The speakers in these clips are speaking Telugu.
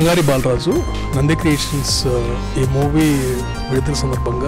బంగారి బాలరాజు నంది క్రియేషన్స్ ఈ మూవీ విడుదల సందర్భంగా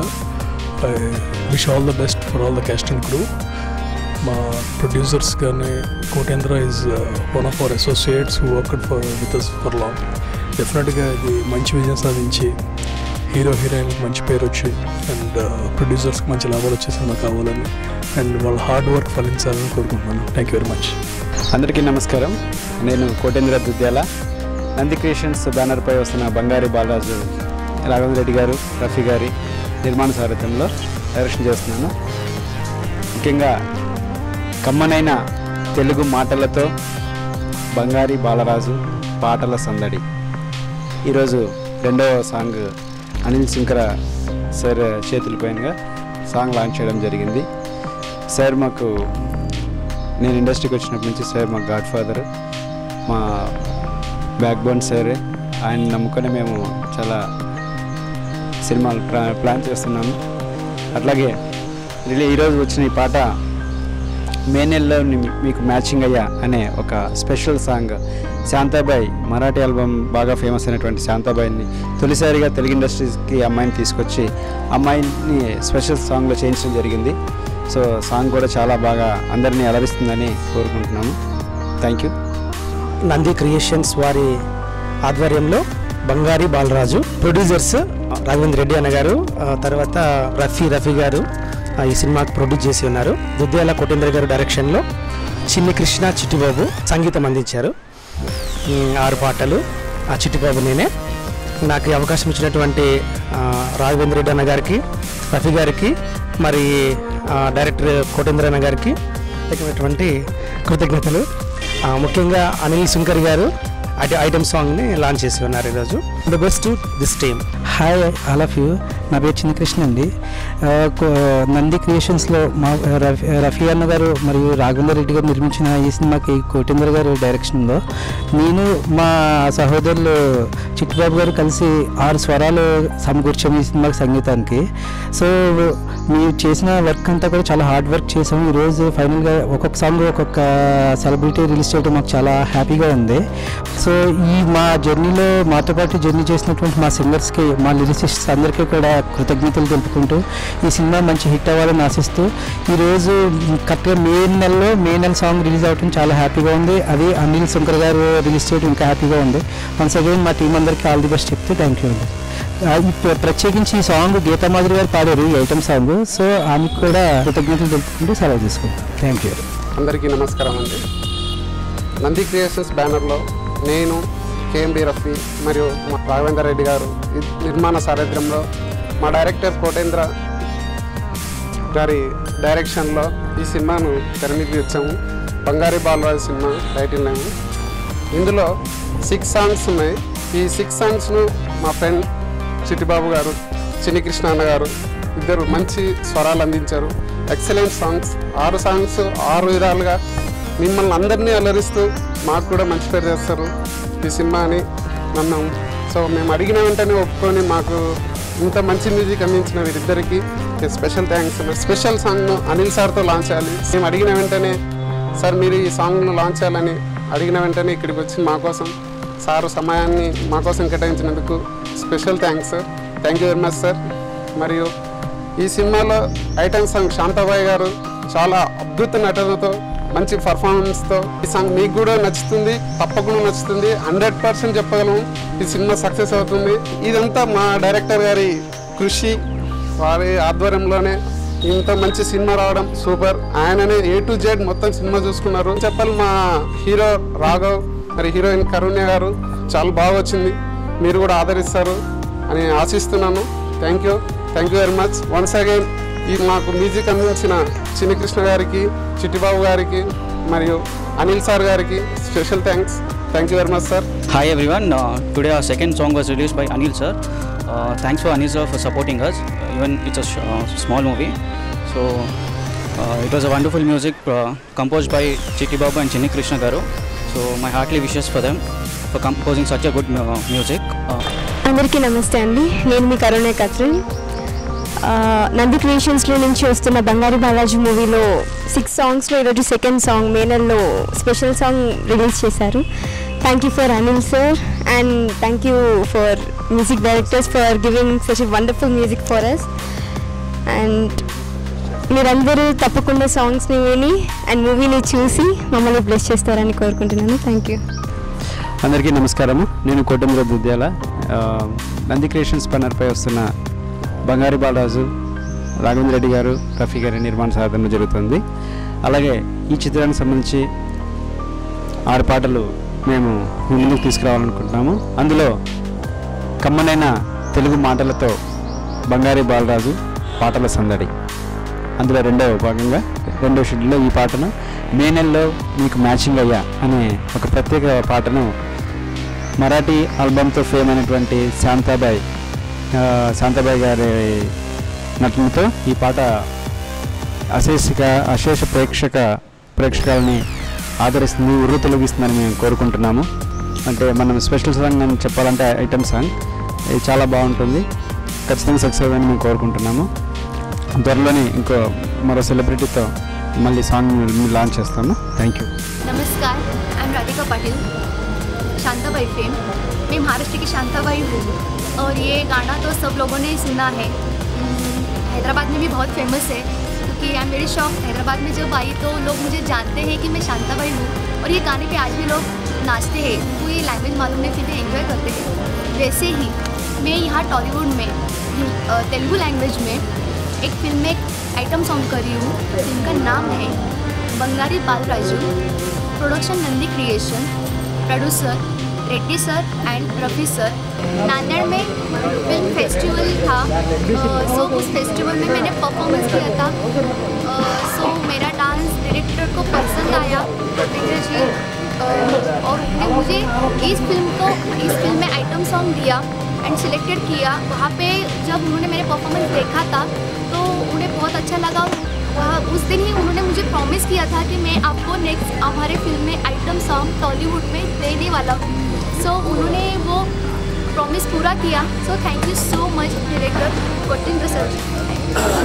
wish all the best for all the cast and crew మా ప్రొడ్యూసర్స్ కానీ Kotendra is one of our associates who worked for with us for long డెఫినెట్గా ఇది మంచి విజయం సాధించి హీరో హీరోయిన్కి మంచి పేరు వచ్చి అండ్ ప్రొడ్యూసర్స్కి మంచి లాభాలు వచ్చే సినిమా కావాలని అండ్ వాళ్ళ హార్డ్ వర్క్ ఫలించాలని కోరుకుంటున్నాను థ్యాంక్ యూ వెరీ మచ్ అందరికీ నమస్కారం నేను కోటేంద్ర దుద్యాల నంది క్రియేషన్స్ బ్యానర్పై వస్తున్న బంగారి బాలరాజు రాఘవేంద్ర రెడ్డి గారు రఫీ గారి నిర్మాణ సారథ్యంలో డైరెక్షన్ చేస్తున్నాను ముఖ్యంగా కమ్మనైన తెలుగు మాటలతో బంగారి బాలరాజు పాటల సందడి ఈరోజు రెండవ సాంగ్ అనిల్ శంకర సార్ చేతులపైన సాంగ్ లాంచ్ చేయడం జరిగింది సార్ మాకు నేను ఇండస్ట్రీకి వచ్చినప్పటి నుంచి సార్ మా గాడ్ ఫాదర్ మా బ్యాక్ బోన్ సార్ ఆయన నమ్ముకొని మేము చాలా సినిమాలు ప్లా ప్లాన్ చేస్తున్నాము అట్లాగే రిలీ ఈరోజు వచ్చిన ఈ పాట మే నెలలో ని- మీకు మ్యాచింగ్ అయ్యా అనే ఒక special song Shantabai Marathi album బాగా ఫేమస్ అయినటువంటి శాంతాబాయిని తొలిసారిగా తెలుగు ఇండస్ట్రీస్కి అమ్మాయిని తీసుకొచ్చి అమ్మాయిని స్పెషల్ సాంగ్లో చేయించడం జరిగింది సో సాంగ్ కూడా చాలా బాగా అందరినీ అలరిస్తుందని కోరుకుంటున్నాము థ్యాంక్ యూ నంది క్రియేషన్స్ వారి ఆధ్వర్యంలో బంగారి బాలరాజు ప్రొడ్యూసర్స్ రాఘవేంద్ర రెడ్డి అన్న గారు ఆ తర్వాత రఫీ రఫీ గారు ఆ, ఈ సినిమాకి ప్రొడ్యూస్ చేసి ఉన్నారు దుద్యాల కోటేంద్ర గారు డైరెక్షన్లో చిన్ని కృష్ణ చిట్టిబాబు సంగీతం అందించారు ఈ ఆరు పాటలు ఆ చిట్టిబాబు నేనే నాకు ఈ అవకాశం ఇచ్చినటువంటి ఆ, రాఘవేంద్ర రెడ్డి అన్న గారికి రఫీ గారికి మరి ఆ, డైరెక్టర్ కోటేంద్ర అన్న గారికి ప్రత్యేకమైనటువంటి కృతజ్ఞతలు ఆ, ముఖ్యంగా అనిల్ శంకర్ గారు ఐట ఐటమ్ సాంగ్ని లాంచ్ చేసి ఉన్నారు ఈరోజు the best this team hi all of you నా పేరు చిన్నకృష్ణ అండి ఆ, కో- నంది క్రియేషన్స్లో మా రఫీ రఫీ అన్న గారు మరియు రాఘవేంద్ర రెడ్డి గారు నిర్మించిన ఈ సినిమాకి కోటేంద్ర గారు డైరెక్షన్లో నేను మా సహోదరులు చిట్టుబాబు గారు కలిసి ఆరు స్వరాలు సమకూర్చాము ఈ సినిమాకి సంగీతానికి సో మీరు చేసిన వర్క్ అంతా కూడా చాలా హార్డ్ వర్క్ చేసాము ఈరోజు ఫైనల్గా ఒక్కొక్క సాంగ్ ఒక్కొక్క సెలబ్రిటీ రిలీజ్ చేయడం మాకు చాలా హ్యాపీగా ఉంది సో ఈ మా జర్నీలో మాతో పాటు జర్నీ చేసినటువంటి మా సింగర్స్కి మా లిరిసిస్ట్స్ అందరికీ కూడా కృతజ్ఞతలు తెలుపుకుంటూ ఈ సినిమా మంచి హిట్ అవ్వాలని ఆశిస్తూ ఈరోజు కరెక్ట్గా మే నెలలో మే నెల సాంగ్ రిలీజ్ అవడం చాలా హ్యాపీగా ఉంది అది అనిల్ శంకర్ గారు రిలీజ్ చేయడం ఇంకా హ్యాపీగా ఉంది వన్స్ అగైన్ మా టీం అందరికీ ఆల్ ది బెస్ట్ చెప్తూ థ్యాంక్ యూ అండి ఆ, ఇప్పుడు ప్రత్యేకించి ఈ సాంగ్ గీతా మాధురి గారు పాడారు ఈ ఐటమ్ సాంగ్ సో ఆమెకు కూడా కృతజ్ఞతలు తెలుపుకుంటూ సెలవు తీసుకుంటాం థ్యాంక్ యూ అందరికీ నమస్కారం అండి నంది క్రియేషన్స్ బ్యానర్లో నేను కేఎంబి రఫీ మరియు మా రాఘవేందర్ రెడ్డి గారు ఈ నిర్మాణ సారథ్యంలో మా డైరెక్టర్ కోటేంద్ర గారి డైరెక్షన్లో ఈ సినిమాను తెరమీదికి తెచ్చాము బంగారి బాలరాజు సినిమా టైటిల్ నేమ్ ఇందులో సిక్స్ సాంగ్స్ ఉన్నాయి ఈ సిక్స్ సాంగ్స్ను మా ఫ్రెండ్ చిట్టిబాబు గారు చిన్ని కృష్ణ అన్న గారు ఇద్దరు మంచి స్వరాలు అందించారు ఎక్సలెంట్ సాంగ్స్ ఆరు సాంగ్స్ ఆరు విధాలుగా మిమ్మల్ని అందరినీ అలరిస్తూ మాకు కూడా మంచి పేరు చేస్తారు ఈ సినిమా అని నన్ను సో మేము అడిగిన వెంటనే ఒప్పుకొని మాకు ఇంత మంచి మ్యూజిక్ అందించిన వీరిద్దరికి స్పెషల్ థ్యాంక్స్ స్పెషల్ సాంగ్ను అనిల్ సార్తో లాంచ్ చేయాలి మేము అడిగిన వెంటనే సార్ మీరు ఈ సాంగ్ను లాంచ్ చేయాలని అడిగిన వెంటనే ఇక్కడికి వచ్చి మా కోసం సారు సమయాన్ని మా కోసం కేటాయించినందుకు special thanks sir thank you very much sir మరియు ఈ సినిమాలో ఐటమ్ సాంగ్ శాంతాబాయ్ గారు చాలా అద్భుత నటనతో మంచి పర్ఫార్మెన్స్తో ఈ సాంగ్ మీకు కూడా నచ్చుతుంది తప్పకుండా నచ్చుతుంది హండ్రెడ్ పర్సెంట్ చెప్పగలను ఈ సినిమా సక్సెస్ అవుతుంది ఇదంతా మా డైరెక్టర్ గారి కృషి వారి ఆధ్వర్యంలోనే ఇంత మంచి సినిమా రావడం సూపర్ ఆయననే ఏ టు జెడ్ మొత్తం సినిమా చూసుకున్నారు చెప్పాలి మా హీరో రాఘవ్ మరి హీరోయిన్ కరుణ్య గారు చాలా బాగా వచ్చింది మీరు కూడా ఆదరిస్తారు అని ఆశిస్తున్నాను thank you thank you very much once again ఈ మాకు మ్యూజిక్ అందించిన చిన్ని కృష్ణ గారికి చిట్టిబాబు గారికి మరియు అనిల్ సార్ గారికి special thanks thank you very much sir Hi everyone. Uh, today our second song was released by Anil sir. Uh, thanks for Anil sir for supporting us. Even it's a sh- uh, small movie. So uh, it was a wonderful music uh, composed by Chitti Babu and Chinni Krishna Garu. So my heartily wishes for them for composing such a good uh, music. Uh, అందరికీ నమస్తే అండి నేను మీ కరుణ కత్రిన్ ఆ, నంది క్రియేషన్స్లో నుంచి వస్తున్న బంగారు బాలాజీ మూవీలో సిక్స్ సాంగ్స్లో ఈరోజు సెకండ్ సాంగ్ మే నెలలో స్పెషల్ సాంగ్ రిలీజ్ చేశారు thank you for Anil sir and thank you for music directors for giving such wonderful music for us and మీరందరూ తప్పకుండా సాంగ్స్ని విని అండ్ మూవీని చూసి మమ్మల్ని బ్లెస్ చేస్తారని కోరుకుంటున్నాను థ్యాంక్ యూ అందరికీ నమస్కారము నేను కోటమిర దుద్యాల ఆ, నంది క్రియేషన్స్ పై వస్తున్న బంగారు బాలరాజు రాఘవేంద్ర రెడ్డి గారు రఫీ గారి నిర్మాణ సాధన జరుగుతుంది అలాగే ఈ చిత్రానికి సంబంధించి ఆరు పాటలు మేము మీ ముందుకు తీసుకురావాలనుకుంటున్నాము అందులో కమ్మనైన తెలుగు మాటలతో బంగారి బాలరాజు పాటల సందడి అందులో రెండవ భాగంగా రెండవ షెడ్యూల్లో ఈ పాటను మే నెలలో మీకు మ్యాచింగ్ అయ్యా అనే ఒక ప్రత్యేక పాటను మరాఠీ ఆల్బమ్తో ఫేమ్ అయినటువంటి శాంతాబాయ్ ఆ, శాంతాబాయ్ గారి నటనతో ఈ పాట అశేషిక అశేష ప్రేక్షక ప్రేక్షకాలని ఆదరిస్తుంది ఉర్రు తొలగిస్తుందని మేము కోరుకుంటున్నాము అంటే మనం స్పెషల్ సాంగ్ అని చెప్పాలంటే ఐటమ్ సాంగ్ ఇది చాలా బాగుంటుంది ఖచ్చితంగా సక్సెస్ అని మేము కోరుకుంటున్నాము త్వరలోనే ఇంకో మరో సెలబ్రిటీతో మళ్ళీ సాంగ్ లాంచ్ చేస్తాము థ్యాంక్ యూ नमस्कार I am Radhika Patil Shantabai fame मैं महाराष्ट्र की शांताबाई हूँ और ये गाना तो सब लोगों ने सुना है हम्म, हैदराबाद में भी बहुत फेमस है क्योंकि I am very shock Hyderabad में जब आई तो लोग मुझे जानते हैं कि मैं शांताबाई हूँ और ये गाने पे आज भी लोग नाचते हैं उनको ये लैंग्वेज मालूम नहीं फिर भी एंजॉय करते हैं वैसे ही मैं यहाँ टॉलीवुड में अ, तेलुगु लैंग्वेज में एक फिल्म में एक आइटम सॉन्ग कर रही हूँ फिल्म का नाम है Bangari Balaraju production Nandi creation producer Reddy sir and Rafi sir Nanded में फिल्म फेस्टिवल था सो उस फेस्टिवल में मैंने परफॉर्मेंस किया था सो मेरा डांस डायरेक्टर को पसंद आया विजय जी अ, और उन्होंने मुझे इस फिल्म को इस फिल्म में आइटम सॉन्ग दिया एंड सिलेक्टेड किया वहाँ पे जब उन्होंने मेरे परफॉर्मेंस देखा था तो उन्हें बहुत अच्छा लगा वहाँ उस दिन ही उन्होंने मुझे प्रॉमिस किया था कि मैं आपको नेक्स्ट हमारे फिल्म में आइटम सॉन्ग टॉलीवुड में देने वाला हूँ सो उन्होंने वो प्रॉमिस पूरा किया so thank you so much director Kotindra sir